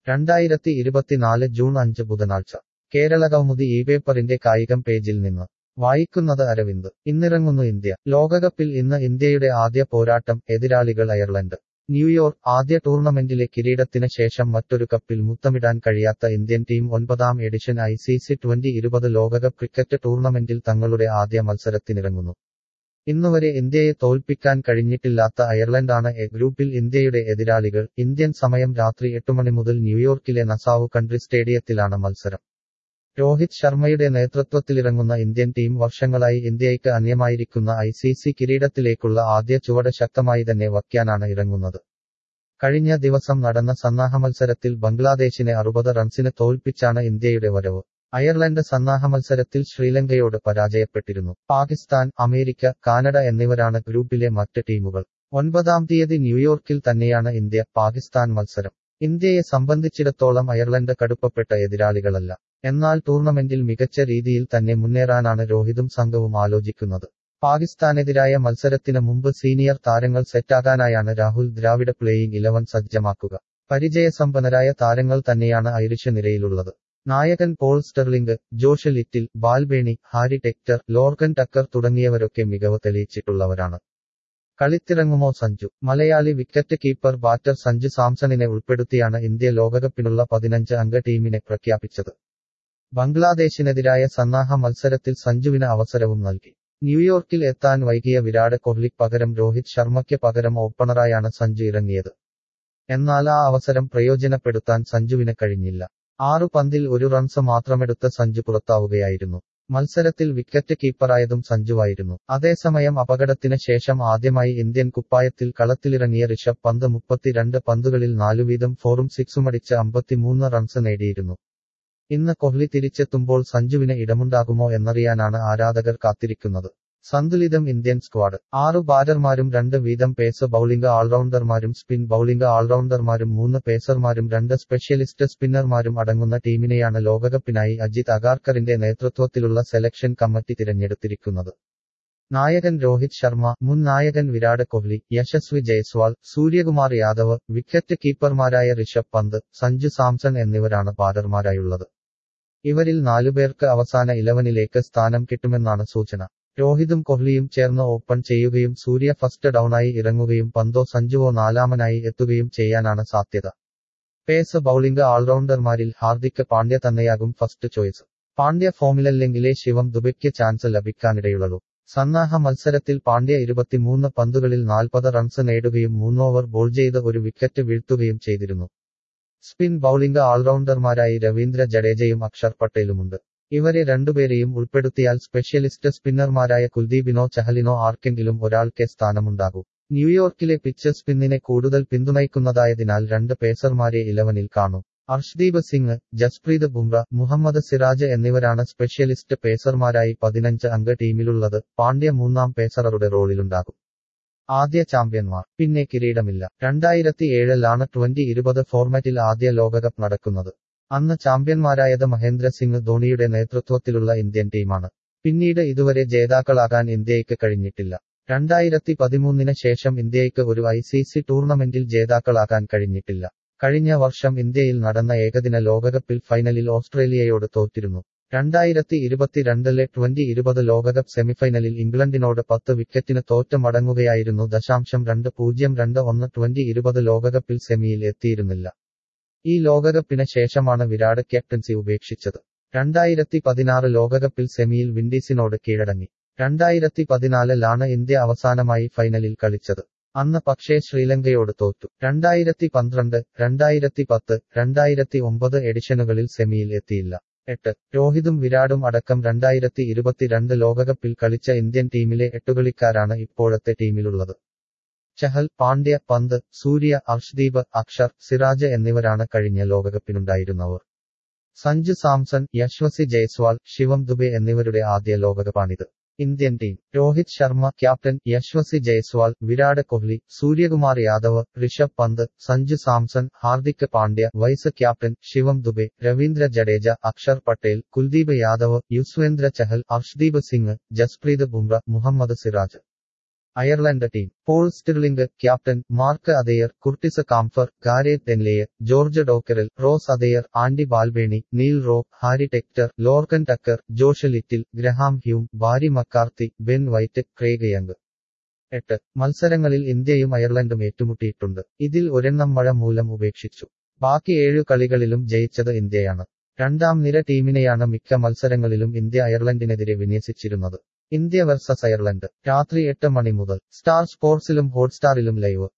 രണ്ടായിരത്തി ഇരുപത്തിനാല് ജൂൺ അഞ്ച് ബുധനാഴ്ച കേരള കൗമുദി ഈ പേപ്പറിന്റെ കായികം പേജിൽ നിന്ന് വായിക്കുന്നത് അരവിന്ദ് ഇന്നിറങ്ങുന്നു ഇന്ത്യ ലോകകപ്പിൽ ഇന്ന് ഇന്ത്യയുടെ ആദ്യ പോരാട്ടം എതിരാളികൾ അയർലൻഡ് ന്യൂയോർക്ക് ആദ്യ ടൂർണമെന്റിലെ കിരീടത്തിന് ശേഷം മറ്റൊരു കപ്പിൽ മുത്തമിടാൻ കഴിയാത്ത ഇന്ത്യൻ ടീം ഒൻപതാം edition I C C twenty ഇരുപത് ലോകകപ്പ് ക്രിക്കറ്റ് ടൂർണമെന്റിൽ തങ്ങളുടെ ആദ്യ മത്സരത്തിനിറങ്ങുന്നു ഇന്നുവരെ ഇന്ത്യയെ തോൽപ്പിക്കാൻ കഴിഞ്ഞിട്ടില്ലാത്ത അയർലൻഡാണ് എ ഗ്രൂപ്പിൽ ഇന്ത്യയുടെ എതിരാളികൾ ഇന്ത്യൻ സമയം രാത്രി എട്ട് മണി മുതൽ ന്യൂയോർക്കിലെ നസാവു കൺട്രി സ്റ്റേഡിയത്തിലാണ് മത്സരം രോഹിത് ശർമ്മയുടെ നേതൃത്വത്തിലിറങ്ങുന്ന ഇന്ത്യൻ ടീം വർഷങ്ങളായി ഇന്ത്യയ്ക്ക് അന്യമായിരിക്കുന്ന ഐ സി സി കിരീടത്തിലേക്കുള്ള ആദ്യ ചുവട് ശക്തമായി തന്നെ വയ്ക്കാനാണ് ഇറങ്ങുന്നത് കഴിഞ്ഞ ദിവസം നടന്ന സന്നാഹ മത്സരത്തിൽ ബംഗ്ലാദേശിനെ അറുപത് റൺസിന് തോൽപ്പിച്ചാണ് ഇന്ത്യയുടെ വരവ് അയർലൻഡ് സന്നാഹ മത്സരത്തിൽ ശ്രീലങ്കയോട് പരാജയപ്പെട്ടിരുന്നു പാകിസ്ഥാൻ അമേരിക്ക കാനഡ എന്നിവരാണ് ഗ്രൂപ്പിലെ മറ്റ് ടീമുകൾ ഒൻപതാം തീയതി ന്യൂയോർക്കിൽ തന്നെയാണ് ഇന്ത്യ പാകിസ്ഥാൻ മത്സരം ഇന്ത്യയെ സംബന്ധിച്ചിടത്തോളം അയർലൻഡ് കടുപ്പപ്പെട്ട എതിരാളികളല്ല എന്നാൽ ടൂർണമെന്റിൽ മികച്ച രീതിയിൽ തന്നെ മുന്നേറാനാണ് രോഹിതും സംഘവും ആലോചിക്കുന്നത് പാകിസ്ഥാനെതിരായ മത്സരത്തിന് മുമ്പ് സീനിയർ താരങ്ങൾ സെറ്റാകാനായാണ് രാഹുൽ ദ്രാവിഡ് പ്ലേയിങ് ഇലവൻ സജ്ജമാക്കുക പരിചയസമ്പന്നരായ താരങ്ങൾ തന്നെയാണ് ഐറിഷ് നിരയിലുള്ളത് നായകൻ Paul Stirling Josh Little Balbirnie Harry Tector Lorcan Tucker തുടങ്ങിയവരൊക്കെ മികവ് തെളിയിച്ചിട്ടുള്ളവരാണ് കളിത്തിറങ്ങുമോ സഞ്ജു മലയാളി വിക്കറ്റ് കീപ്പർ ബാറ്റർ സഞ്ജു സാംസണിനെ ഉൾപ്പെടുത്തിയാണ് ഇന്ത്യ ലോകകപ്പിനുള്ള പതിനഞ്ച് അംഗ ടീമിനെ പ്രഖ്യാപിച്ചത് ബംഗ്ലാദേശിനെതിരായ സന്നാഹ മത്സരത്തിൽ സഞ്ജുവിന് അവസരവും നൽകി ന്യൂയോർക്കിൽ എത്താൻ വൈകിയ വിരാട് കോഹ്ലിക്ക് പകരം രോഹിത് ശർമ്മയ്ക്ക് പകരം ഓപ്പണറായാണ് സഞ്ജു ഇറങ്ങിയത് എന്നാൽ ആ അവസരം പ്രയോജനപ്പെടുത്താൻ സഞ്ജുവിന് കഴിഞ്ഞില്ല ആറു പന്തിൽ ഒരു റൺസ് മാത്രമെടുത്ത സഞ്ജു പുറത്താവുകയായിരുന്നു മത്സരത്തിൽ വിക്കറ്റ് കീപ്പറായതും സഞ്ജുവായിരുന്നു അതേസമയം അപകടത്തിന് ശേഷം ആദ്യമായി ഇന്ത്യൻ കുപ്പായത്തിൽ കളത്തിലിറങ്ങിയ ഋഷഭ് പന്ത് മുപ്പത്തിരണ്ട് പന്തുകളിൽ നാലു വീതം ഫോറും സിക്സുമടിച്ച് അമ്പത്തിമൂന്ന് റൺസ് നേടിയിരുന്നു ഇന്ന് കോഹ്ലി തിരിച്ചെത്തുമ്പോൾ സഞ്ജുവിന് ഇടമുണ്ടാകുമോ എന്നറിയാനാണ് ആരാധകർ കാത്തിരിക്കുന്നത് സന്തുലിതം ഇന്ത്യൻ സ്ക്വാഡ് ആറു ബാറ്റർമാരും രണ്ട് വീതം പേസ് ബൌളിംഗ് ഓൾറൗണ്ടർമാരും സ്പിൻ ബൌളിംഗ് ഓൾറൗണ്ടർമാരും മൂന്ന് പേസർമാരും രണ്ട് സ്പെഷ്യലിസ്റ്റ് സ്പിന്നർമാരും അടങ്ങുന്ന ടീമിനെയാണ് ലോകകപ്പിനായി അജിത് അഗാർക്കറിന്റെ നേതൃത്വത്തിലുള്ള സെലക്ഷൻ കമ്മിറ്റി തിരഞ്ഞെടുത്തിരിക്കുന്നത് നായകൻ രോഹിത് ശർമ്മ മുൻ നായകൻ വിരാട് കോഹ്ലി യശസ്വി ജയ്സ്വാൾ സൂര്യകുമാർ യാദവ് വിക്കറ്റ് കീപ്പർമാരായ ഋഷഭ് പന്ത് സഞ്ജു സാംസൺ എന്നിവരാണ് ബാറ്റർമാരായുള്ളത് ഇവരിൽ നാലുപേർക്ക് അവസാന ഇലവനിലേക്ക് സ്ഥാനം കിട്ടുമെന്നാണ് സൂചന രോഹിതും കോഹ്ലിയും ചേർന്ന് ഓപ്പൺ ചെയ്യുകയും സൂര്യ ഫസ്റ്റ് ഡൌണായി ഇറങ്ങുകയും പന്തോ സഞ്ജുവോ നാലാമനായി എത്തുകയും ചെയ്യാനാണ് സാധ്യത പേസ് ബൌളിംഗ് ഓൾറൗണ്ടർമാരിൽ ഹാർദിക് പാണ്ഡ്യ തന്നെയാകും ഫസ്റ്റ് ചോയ്സ് പാണ്ഡ്യ ഫോമിലല്ലെങ്കിലേ ശിവം ദുബയ്ക്ക് ചാൻസ് ലഭിക്കാനിടയുള്ളൂ സന്നാഹ മത്സരത്തിൽ പാണ്ഡ്യ ഇരുപത്തിമൂന്ന് പന്തുകളിൽ നാൽപ്പത് റൺസ് നേടുകയും മൂന്നോവർ ബോൾ ചെയ്ത് ഒരു വിക്കറ്റ് വീഴ്ത്തുകയും ചെയ്തിരുന്നു സ്പിൻ ബൌളിംഗ് ഓൾറൗണ്ടർമാരായി രവീന്ദ്ര ജഡേജയും അക്ഷർ പട്ടേലുമുണ്ട് ഇവരെ രണ്ടുപേരെയും ഉൾപ്പെടുത്തിയാൽ സ്പെഷ്യലിസ്റ്റ് സ്പിന്നർമാരായ കുൽദീപിനോ ചഹലിനോ ആർക്കെങ്കിലും ഒരാൾക്കേ സ്ഥാനമുണ്ടാകൂ ന്യൂയോർക്കിലെ പിച്ച് സ്പിന്നിനെ കൂടുതൽ പിന്തുണയ്ക്കുന്നതായതിനാൽ രണ്ട് പേസർമാരെ ഇലവനിൽ കാണും അർഷ്ദീപ് സിംഗ് ജസ്പ്രീത് ബുംറ മുഹമ്മദ് സിറാജ് എന്നിവരാണ് സ്പെഷ്യലിസ്റ്റ് പേസർമാരായി പതിനഞ്ച് അംഗ ടീമിലുള്ളത് പാണ്ഡ്യ മൂന്നാം പേസറുടെ റോളിലുണ്ടാകും ആദ്യ ചാമ്പ്യന്മാർ പിന്നെ കിരീടമില്ല രണ്ടായിരത്തി ഏഴിലാണ് ട്വന്റി ഇരുപത് ഫോർമാറ്റിൽ ആദ്യ ലോകകപ്പ് നടക്കുന്നത് അന്ന് ചാമ്പ്യന്മാരായത് മഹേന്ദ്ര സിംഗ് ധോണിയുടെ നേതൃത്വത്തിലുള്ള ഇന്ത്യൻ ടീമാണ് പിന്നീട് ഇതുവരെ ജേതാക്കളാകാൻ ഇന്ത്യയ്ക്ക് കഴിഞ്ഞിട്ടില്ല രണ്ടായിരത്തി പതിമൂന്നിന് ശേഷം ഇന്ത്യയ്ക്ക് ഒരു ഐ സി സി ടൂർണമെന്റിൽ ജേതാക്കളാകാൻ കഴിഞ്ഞിട്ടില്ല കഴിഞ്ഞ വർഷം ഇന്ത്യയിൽ നടന്ന ഏകദിന ലോകകപ്പിൽ ഫൈനലിൽ ഓസ്ട്രേലിയയോട് തോറ്റിരുന്നു രണ്ടായിരത്തി ഇരുപത്തിരണ്ടിലെ ട്വന്റി ഇരുപത് ലോകകപ്പ് സെമിഫൈനലിൽ ഇംഗ്ലണ്ടിനോട് പത്ത് വിക്കറ്റിന് തോറ്റ് മടങ്ങുകയായിരുന്നു ദശാംശം രണ്ട് പൂജ്യം രണ്ട് ഒന്ന് ട്വന്റി ഇരുപത് ലോകകപ്പിൽ സെമിയിൽ എത്തിയിരുന്നില്ല ഈ ലോകകപ്പിന് ശേഷമാണ് വിരാട് ക്യാപ്റ്റൻസി ഉപേക്ഷിച്ചത് രണ്ടായിരത്തി പതിനാറ് ലോകകപ്പിൽ സെമിയിൽ വിൻഡീസിനോട് കീഴടങ്ങി രണ്ടായിരത്തി പതിനാലിലാണ് ഇന്ത്യ അവസാനമായി ഫൈനലിൽ കളിച്ചത് അന്ന് പക്ഷേ ശ്രീലങ്കയോട് തോറ്റു രണ്ടായിരത്തി പന്ത്രണ്ട് രണ്ടായിരത്തി പത്ത് രണ്ടായിരത്തി ഒമ്പത് എഡിഷനുകളിൽ സെമിയിൽ എത്തിയില്ല എട്ട് രോഹിതും വിരാടും അടക്കം രണ്ടായിരത്തി ഇരുപത്തിരണ്ട് ലോകകപ്പിൽ കളിച്ച ഇന്ത്യൻ ടീമിലെ എട്ടുകളിക്കാരാണ് ഇപ്പോഴത്തെ ടീമിലുള്ളത് ചഹൽ പാണ്ഡ്യ പന്ത് സൂര്യ അർഷ്ദീപ് അക്ഷർ സിറാജ് എന്നിവരാണ് കഴിഞ്ഞ ലോകകപ്പിനുണ്ടായിരുന്നവർ സഞ്ജു സാംസൺ യശ്വസി ജയ്സ്വാൾ ശിവം ദുബെ എന്നിവരുടെ ആദ്യ ലോകകപ്പാണിത് Indian team Rohit Sharma captain Yashasvi Jaiswal Virat Kohli Suryakumar Yadav Rishabh Pant Sanju Samson Hardik Pandya vice captain Shivam Dube Ravindra Jadeja Axar Patel Kuldeep Yadav Yuzvendra Chahal Arshdeep Singh Jasprit Bumrah Mohammed Siraj Ireland team Paul Stirling captain Mark Adair Curtis Campher Gareth എൻലേയ George Dockrell Ross Adair Andy Balbirnie Neil Rock Harry Tector Lorcan Tucker Josh Little Graham Hume Barry McCarthy Ben white Craig Young എട്ട് മത്സരങ്ങളിൽ ഇന്ത്യയും അയർലൻഡും ഏറ്റുമുട്ടിയിട്ടുണ്ട് ഇതിൽ ഒരെണ്ണം മഴ മൂലം ഉപേക്ഷിച്ചു ബാക്കി ഏഴു കളികളിലും ജയിച്ചത് ഇന്ത്യയാണ് രണ്ടാം നിര ടീമിനെയാണ് മിക്ക മത്സരങ്ങളിലും ഇന്ത്യ അയർലൻഡിനെതിരെ വിന്യസിച്ചിരുന്നത് ഇന്ത്യ വെർസസ് അയർലൻഡ് രാത്രി എട്ട് മണി മുതൽ സ്റ്റാർ സ്പോർട്സിലും ഹോട്ട്സ്റ്റാറിലും ലൈവ്